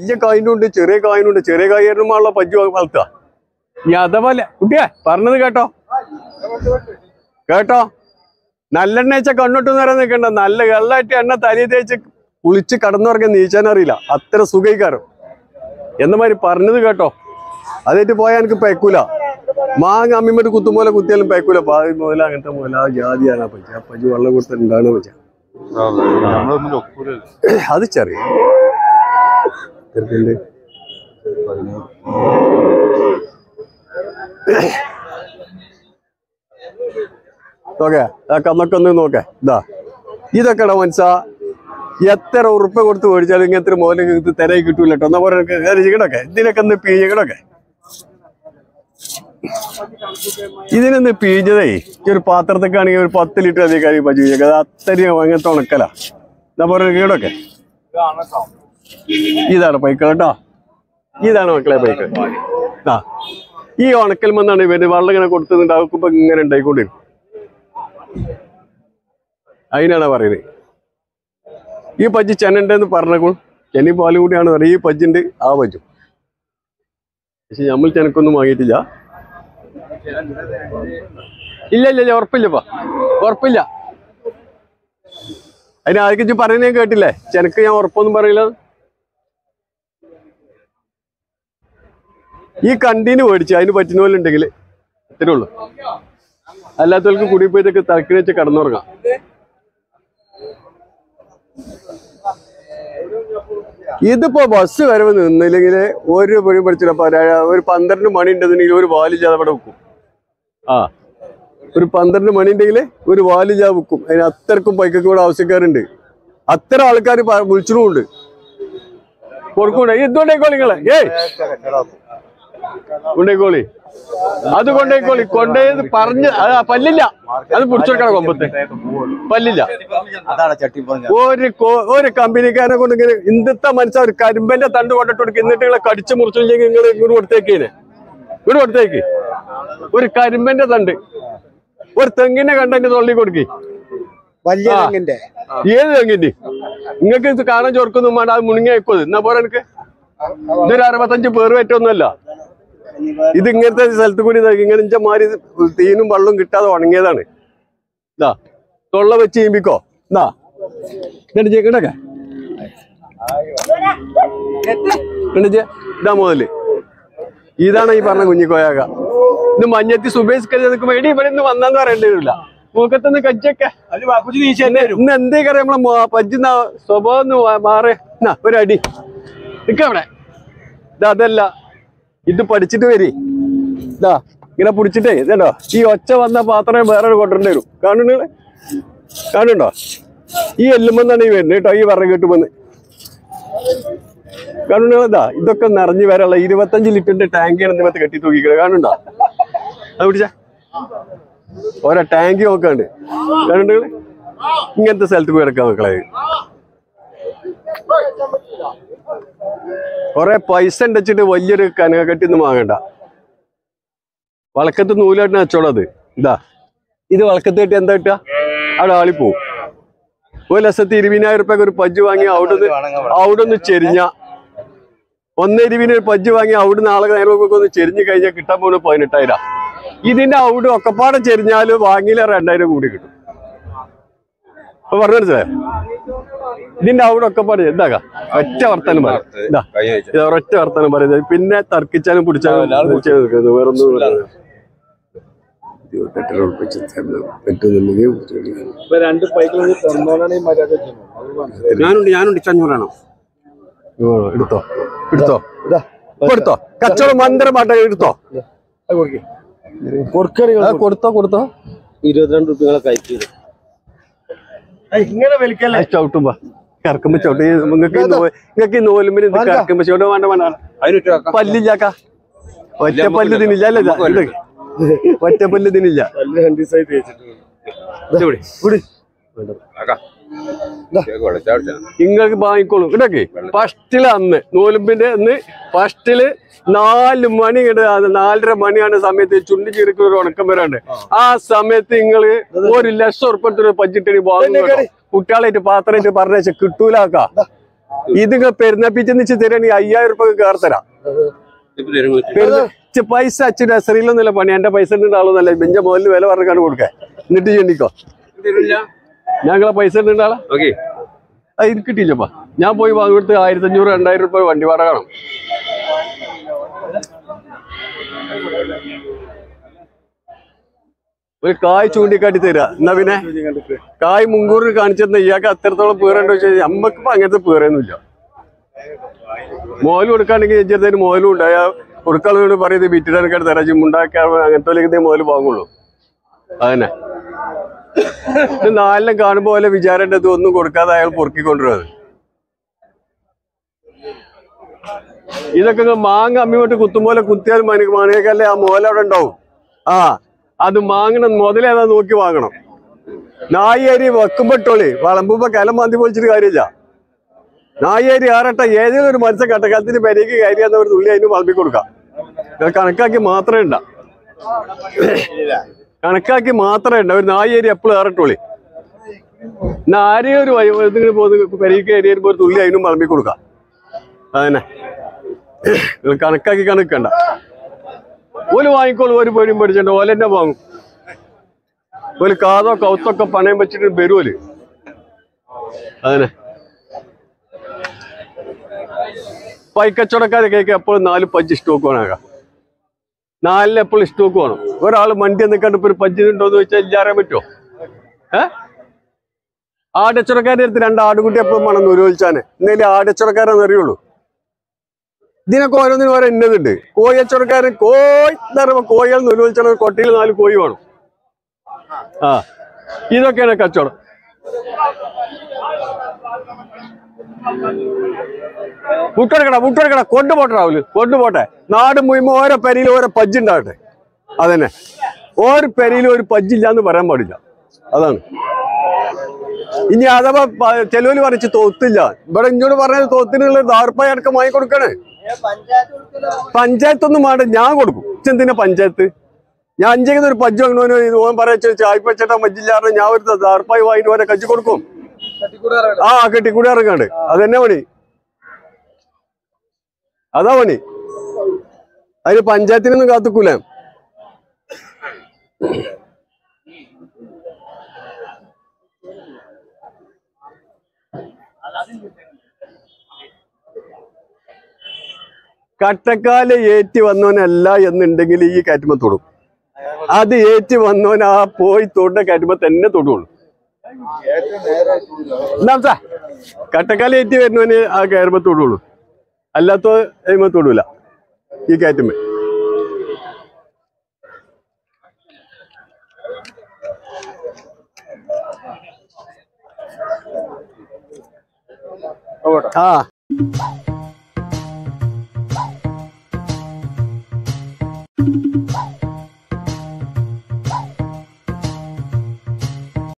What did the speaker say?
വലിയ കായിനുണ്ട് ചെറിയ കായിനുണ്ട് ചെറിയ കായനുമാണല്ലോ പജ്ജു വളർത്തുക ഇനി അതേപോലെ കുട്ടിയെ പറഞ്ഞത് കേട്ടോ കേട്ടോ നല്ലെണ്ണ വെച്ച കണ്ണൊട്ട് നേരം നിൽക്കണ്ട നല്ല വെള്ളമായിട്ട് എണ്ണ തലയിൽ തേച്ച് കുളിച്ച് കടന്നുറങ്ങി നീച്ചാൻ അറിയില്ല അത്ര സുഖയിക്കാരം എന്ന മാതിരി പറഞ്ഞത് കേട്ടോ അതായിട്ട് പോയാൽ എനിക്ക് പേക്കൂല മാങ്ങ അമ്മിമ്മട്ട് കുത്തും പോലെ കുത്തിയാലും പേക്കൂല പാതി മുതല അങ്ങനത്തെ മുതല ആ ജാതിയാണ് പച്ച ആ പജ്ജു വെള്ളം കൊടുത്തിട്ടുണ്ടാണ് പച്ച നമ്മളൊന്നും ഒക്കൂല അത് ചെറിയ ചെറുക്കൻ്റെ നോക്കേ ആ കന്നൊക്കെ നോക്കേ ഇതാ ഇതൊക്കെ മനസ്സാ എത്ര ഉറുപ്പ കൊടുത്ത് മേടിച്ചാലും ഇങ്ങനത്തെ മോലെ ഇത് തിരയി കിട്ടൂല കേട്ടോ എന്നാ പോലെ ചെയ്യണൊക്കെ ഇതിനൊക്കെ ഒന്ന് പിഴിയണൊക്കെ ഇതിനൊന്ന് പിഴിഞ്ഞതേ ഈ ഒരു പാത്രത്തൊക്കെ ആണെങ്കിൽ ഒരു പത്ത് ലിറ്റർ അധികം പച്ചു അത് അത്രയും അങ്ങനത്തെ ഉണക്കല എന്നാ പോലെ കീടൊക്കെ ഇതാണ് പൈക്കൾ കേട്ടോ ഇതാണ് മക്കളെ പൈക്കൾ ആ ഈ ഉണക്കൽ മണ്ണാണ് ഇവര് വെള്ളം ഇങ്ങനെ കൊടുത്തുണ്ടാക്കുമ്പോ ഇങ്ങനെ ഉണ്ടായിക്കൊണ്ടിരിക്കും അതിനാണ് പറയുന്നത് ഈ പജ്ജി ചെന്നുണ്ടെന്ന് പറഞ്ഞപ്പോൾ ചെന്നി പാലും കൂടിയാണ് പറയുന്നത് ഈ പജ്ജുണ്ട് ആ പജ്ജു പക്ഷെ നമ്മൾ ചെനക്കൊന്നും വാങ്ങിയിട്ടില്ല ഇല്ല ഇല്ല ഇല്ല ഉറപ്പില്ലപ്പാ ഉറപ്പില്ല അതിന് ആർക്കും പറയുന്നത് ഞാൻ കേട്ടില്ലേ ചെനക്ക് ഞാൻ ഉറപ്പൊന്നും പറയില്ല ഈ കണ്ടീന് മേടിച്ച് അതിന് പറ്റുന്ന പോലെ ഉണ്ടെങ്കിൽ ഇത്രേ ഉള്ളൂ അല്ലാത്തവർക്ക് കുടി പോയിട്ടൊക്കെ തലക്കിന് വെച്ച് കടന്നുറങ്ങാം ഇതിപ്പോ ബസ് വരവ് നിന്നില്ലെങ്കിൽ ഒരു പണി പഠിച്ചിട്ടപ്പോ ഒരു പന്ത്രണ്ട് മണി ഉണ്ടെന്നുണ്ടെങ്കിൽ ഒരു വാലിജാതെ അവിടെ വെക്കും ആ ഒരു പന്ത്രണ്ട് മണി ഉണ്ടെങ്കിൽ ഒരു വാലിജാ വെക്കും അതിന് അത്രക്കും പൈക്കൊക്കെ ഇവിടെ ആവശ്യക്കാരുണ്ട് അത്ര ആൾക്കാർ വിളിച്ചിട്ടുമുണ്ട് കൊടുക്കൂടെ എന്തുകൊണ്ടേക്കോളി നിങ്ങളെ ഏയ് കൊണ്ടേക്കോളി അത് കൊണ്ടേക്കോളി കൊണ്ടേത് പറഞ്ഞ് അത് ആ പല്ലില്ല അത് പിടിച്ചെടുക്കണം കൊമ്പത്ത് പല്ലില്ല അതാണ് ചട്ടി പറഞ്ഞ ഒരു കോ- ഒരു കമ്പനിക്കാരെ കൊണ്ട് ഇങ്ങനെ ഇന്ദത്തെ മനസ്സാ ഒരു കരിമ്പന്റെ തണ്ട് കൊണ്ടിട്ട് കൊടുക്കുക എന്നിട്ട് നിങ്ങളെ കടിച്ചു മുറിച്ചില്ലെങ്കിൽ നിങ്ങൾ ഇങ്ങോട്ട് കൊടുത്തേക്കേനെ ഇങ്ങോട്ട് കൊടുത്തേക്ക് ഒരു കരിമ്പന്റെ തണ്ട് ഒരു തെങ്ങിനെ കണ്ടെന്റെ തൊള്ളി കൊടുക്കി വലിയ ആ. തെങ്ങിന്റെ ഏത് തെങ്ങിന്റെ നിങ്ങൾക്ക് ഇത് കാണാൻ ചോർക്കൊന്നും വേണ്ട അത് മുണിങ്ങി വെക്കത് എന്നാ പോരാ എനിക്ക് ഇതൊരു അറുപത്തഞ്ച് പേര് പറ്റൊന്നുമല്ല ഇത് ഇങ്ങനത്തെ സ്ഥലത്ത് കൂടി ഇതാ ഇങ്ങനെ ഇഞ്ച മാറി തീനും വെള്ളവും കിട്ടാതെ ഉണങ്ങിയതാണ് ഇതാ തൊള്ള വെച്ച് ചെയ്യുമ്പിക്കോ എന്നാ എന്നിട്ട് ചെയ്യണ്ടൊക്കെ ഇതാ മുതല് ഇതാണ് ഈ പറഞ്ഞ കുഞ്ഞിക്കോയാക ഇത് മഞ്ഞത്തി സുബേഷ് കരുതി നിൽക്കുമ്പോ എടി ഇവിടെ നിന്ന് വന്നാന്ന് പറയേണ്ടി വരില്ല മൂക്കത്തുനിന്ന് കച്ചൊക്കെ ഇന്ന് എന്തേ കറിയാം നമ്മളെ മോ- പറ്റുന്ന സ്വഭാവം ഒന്ന് മാ- മാറ് എന്നാ ഒരു അടി നിക്കവിടെ ഇത് അതല്ല ഇത് പഠിച്ചിട്ട് വരി ഇതാ ഇങ്ങനെ പിടിച്ചിട്ടേ ഇതോ ഈ ഒച്ച വന്ന പാത്രം വേറെ കൊണ്ടുവരേണ്ടി വരും കാണുന്നുണ്ടോ കാണുന്നുണ്ടോ ഈ എല്ലുമെന്നാണ് ഈ വരുന്നത് കേട്ടോ ഈ പറഞ്ഞ കിട്ടുമെന്ന് കാണുന്നുണ്ടോ ഇതാ ഇതൊക്കെ നിറഞ്ഞു വരാനുള്ള ഇരുപത്തഞ്ച് ലിറ്ററിന്റെ ടാങ്കിയാണ് ഇതിനകത്ത് കെട്ടി തൂക്കിക്കുന്നത് കാണുന്നുണ്ടോ അത് പിടിച്ച ഓരോ ടാങ്ക് നോക്കാണ്ട് കാണുന്നുണ്ടോ നിങ്ങള്? ഇങ്ങനത്തെ സ്ഥലത്ത് പോയി കിടക്കാം മക്കളെ കൊറേ പൈസ ഉണ്ടച്ചിട്ട് വലിയൊരു കനകക്കെട്ടി ഒന്നും വാങ്ങണ്ട വളക്കത്ത് നൂലായിട്ട് വെച്ചോളൂ അത് ഇതാ ഇത് വളക്കത്ത് കെട്ടി എന്താ കിട്ടുക അവിടെ ആളിപ്പോവും ഒരു ലക്ഷത്തി ഇരുപതിനായിരം റുപ്യക്ക് ഒരു പജ്ജ് വാങ്ങി അവിടുന്ന് അവിടുന്ന് ചെരിഞ്ഞ ഒന്നിരുവിന് ഒരു പജ്ജ് വാങ്ങി അവിടുന്ന് ആളെ നേരമൊക്കെ ഒന്ന് ചെരിഞ്ഞു കഴിഞ്ഞാൽ കിട്ടാൻ പോകുന്നത് പതിനെട്ടായിരം ഇതിന്റെ അവിടെ ഒക്കെപ്പാടെ ചെരിഞ്ഞാല് വാങ്ങിയില്ല രണ്ടായിരം കൂടി കിട്ടും അപ്പൊ പറഞ്ഞു മനസ്സിലായോ ഇതിന്റെ അവിടെ ഒക്കെപ്പാടെ എന്താകാ ഒറ്റ വർത്താനം പറയാം ഇതാ ഇത് ഒരൊറ്റ വർത്താനം പറയുന്നത് പിന്നെ തർക്കിച്ചാലും പിടിച്ചാലും പിടിച്ചാലും നിൽക്കുന്നത്. വേറൊന്നും പറയുന്നില്ല. ഇരുപത്തെട്ടിന് ഉറപ്പിച്ച് പറ്റുന്നുണ്ടെങ്കിൽ പിടിച്ചോളി. ഇപ്പൊ രണ്ട് പൈക്കിൽ തെർമോളാണ് ഈ മര്യാദ ചെയ്യുന്നത്. അത് മനസ്സിലായി. ഞാനുണ്ട് ഞാനുണ്ട് ഇച്ചഞ്ഞൂറാണോ ഓ, എടുത്തോ എടുത്തോ ഇതാ, ഇപ്പൊ എടുത്തോ കച്ചവടം മന്ത്രമാട്ട എടുത്തോ അത് കൊടുക്ക്. കൊടുക്കറി ആ, കൊടുത്തോ കൊടുത്തോ ഇരുപത്തിരണ്ട് റുപ്യകളെ കയറ്റി ഇങ്ങനെ വലിക്കല്ലേ ആ, ചവിട്ടുമ്പോ കറക്കുമ്പോ ചവിട്ടി നിങ്ങൾക്ക് ഈ നോ- നിങ്ങൾക്ക് ഈ നോലുമ്പിന് ഇത് കറക്കുമ്പോ ചവിട്ട് വേണ്ട വേണ്ട അതിനിട്ട് പല്ലില്ലാക്ക ഒറ്റ പല്ല് തിന്നില്ല അല്ലേ ഇതാ, ഇത്. ഒറ്റ പല്ല് തിന്നില്ല നല്ല രണ്ട് ദിവസമായി തേച്ചിട്ട് നിങ്ങൾക്ക് വാങ്ങിക്കോളൂ ഇടയ്ക്ക് ഫസ്റ്റില് അന്ന് നൂലുമ്പിന്റെ അന്ന് ഫസ്റ്റില് നാല് മണി ഇങ്ങട് അത് നാലര മണിയാണ് സമയത്ത് ചുണ്ടി ചീരക്ക് ഒരു ഉണക്കം വരാണ്ട് ആ സമയത്ത് നിങ്ങള് ഒരു ലക്ഷം ഉറുപ്പത്തിന് പഞ്ചിട്ടണി കുട്ടികളായിട്ട് പാത്രമായിട്ട് പറഞ്ഞ കിട്ടൂലാക്ക ഇതിങ്ങ പെരുന്നപ്പിച്ചെന്ന് വെച്ച് തരാണെങ്കിൽ അയ്യായിരം ഉറുപ്പ കയറി തരാം പെരുന്ന- ച്ച് പൈസ അച്ഛൻ നസറിയിലൊന്നുമില്ല പണി എന്റെ പൈസ ഉണ്ട് ആളൊന്നല്ല ബെഞ്ച മുതലിൽ വില പറഞ്ഞാണ് കൊടുക്കാൻ എന്നിട്ട് ചെണ്ടിക്കോ ഞങ്ങളെ പൈസ ഉണ്ട് ആളെ ഓക്കെ അത് ഇത് കിട്ടിയില്ലപ്പാ ഞാൻ പോയി വാങ്ങി കൊടുത്ത് ആയിരത്തി അഞ്ഞൂറ് രണ്ടായിരം രൂപ വണ്ടി വാടക കാണും ഒരു കായ് ചൂണ്ടിക്കാട്ടി തരാ എന്നാ പിന്നെ കായ് മുൻകൂറിൽ കാണിച്ചിരുന്ന ഇയാൾക്ക് അത്രത്തോളം പേറുണ്ടോ വെച്ചാൽ നമ്മക്കിപ്പോ അങ്ങനത്തെ പേറൊന്നുമില്ല മോല് കൊടുക്കാണെങ്കിൽ ചെറുതായിട്ട് മോലും ഉണ്ടായ കൊടുക്കാളോട് പറയുന്നത് വിറ്റിടാനൊക്കെ തരാ ജിമ്മുണ്ടാക്കാൻ അങ്ങനത്തെ മോല് വാങ്ങുള്ളൂ അതന്നെ ഇത് നാലിനും കാണുമ്പോ പോലെ വിചാരം ഇത് ഒന്നും കൊടുക്കാതെ അയാൾ പൊറുക്കിക്കൊണ്ടിരുന്നത് ഇതൊക്കെ ഇങ്ങ് മാങ്ങ അമ്മിയോട്ട് കുത്തുമ്പോലെ കുത്തിയാൽ മണി മണിയൊക്കെ ആ മോല അവിടെ ഉണ്ടാവും ആ അത് വാങ്ങണം മുതലേതാ നോക്കി വാങ്ങണം നായേരി വെക്കുമ്പോട്ടോളി വളമ്പുമ്പോ കലം മാന്തി പൊളിച്ചിട്ട് കാര്യമില്ല നായേരി ആറട്ട ഏതെങ്കിലും ഒരു മത്സ്യം കട്ടക്കാലത്തിന് പെരേക്ക് കയറിയാന്ന ഒരു തുള്ളി അതിന് വളമ്പി കൊടുക്കാം ഇത് കണക്കാക്കി മാത്രമേ ഉണ്ടാ കണക്കാക്കി മാത്രമേ ഉണ്ട് ഒരു നായേരി എപ്പോഴും ഏറട്ടോളി എന്നാ ആരെയും ഒരു വഴി- ഇതിങ്ങനെ പോകുന്ന പെരേക്ക് കയറി വരുമ്പോ ഒരു തുള്ളി അതിനും വളമ്പി കൊടുക്കാം അതന്നെ നിങ്ങൾ കണക്കാക്കി കണക്കണ്ട ഓല് വാങ്ങിക്കോളൂ ഒരു പേടിയും പേടിച്ചിട്ട് ഓല തന്നെ വാങ്ങും ഒരു കാതോ കൗത്തൊക്കെ പണയം വെച്ചിട്ട് വരുമോല് അതന്നെ പൈക്കച്ചവടക്കാരെ കേക്ക് എപ്പോഴും നാല് പഞ്ച് സ്റ്റോക്ക് വേണേക്കാം നാലിന് എപ്പോഴും സ്റ്റോക്ക് വേണം ഒരാൾ മണ്ടി നിൽക്കാണ്ട് ഇപ്പൊ ഒരു പഞ്ച് ഉണ്ടോന്ന് വെച്ചാൽ ഇല്ലാറാൻ പറ്റുമോ ഏ ആടച്ചവടക്കാരുടെ അടുത്ത് രണ്ട് ആടുകുട്ടി എപ്പോഴും വേണം നൂരോത്സാന് എന്നേലും ആടച്ചവടക്കാരെന്ന് അറിയുള്ളൂ ഇതിനൊക്കെ ഓരോന്നിനും ഓരോ ഇന്നതുണ്ട് കോയച്ചവടക്കാരൻ കോയ് എന്ന് പറയുമ്പോ കോയൽ നൂലോത്സവ കൊട്ടയിൽ നാല് കോഴി വേണം ആ ഇതൊക്കെയാണ് കച്ചവടം വിട്ടെടുക്കട വിട്ടെടുക്കട കൊണ്ടുപോട്ടെ രാഹുല് കൊണ്ടുപോട്ടെ നാട് മുഴുവൻ ഓരോ പെരയിൽ ഓരോ പജ്ജ് ഉണ്ടാകട്ടെ അതന്നെ ഓരോ പെരയിലും ഒരു പജ്ജില്ല എന്ന് പറയാൻ പാടില്ല അതാണ് ഇനി അഥവാ പ- ചെലവില് പറിച്ച് തോത്തില്ല ഇവിടെ ഇങ്ങോട്ട് പറഞ്ഞത് തോത്തിനുള്ള ദാർപ്പായ അടക്കം വാങ്ങി കൊടുക്കണേ പഞ്ചായത്തൊന്നും വേണ്ട ഞാൻ കൊടുക്കും എന്തിനാ പഞ്ചായത്ത് ഞാൻ അഞ്ചേക്കുന്ന ഒരു പജ്ജ് വാങ്ങണോന് ഓൻ പറയാ ചായ്പച്ചേട്ടാ മജ്ജില്ലാറ് ഞാൻ ഒരു ദാർപ്പായി വാങ്ങിട്ട് ഓനെ കജ്ജി കൊടുക്കും ആ കെട്ടിക്കൂടി ഇറങ്ങാണ്ട് അതെന്നെ പണി അതാ പണി അതിന് പഞ്ചായത്തിനൊന്നും കാത്തുക്കൂല കട്ടക്കാല് ഏറ്റി വന്നവനല്ല എന്നുണ്ടെങ്കിൽ ഈ കയറ്റുമ്പോ തൊടും അത് ഏറ്റി വന്നവൻ ആ പോയി തൊണ്ട കയറ്റുമ്പോ തന്നെ തൊടുള്ളൂ എന്താ കട്ടക്കാല് ഏറ്റി വരുന്നവന് ആ കയറുമ്പോ തൊടുള്ളൂ അല്ലാത്ത കഴിയുമ്പോ തൊടൂല ഈ കയറ്റുമ്പോ ആ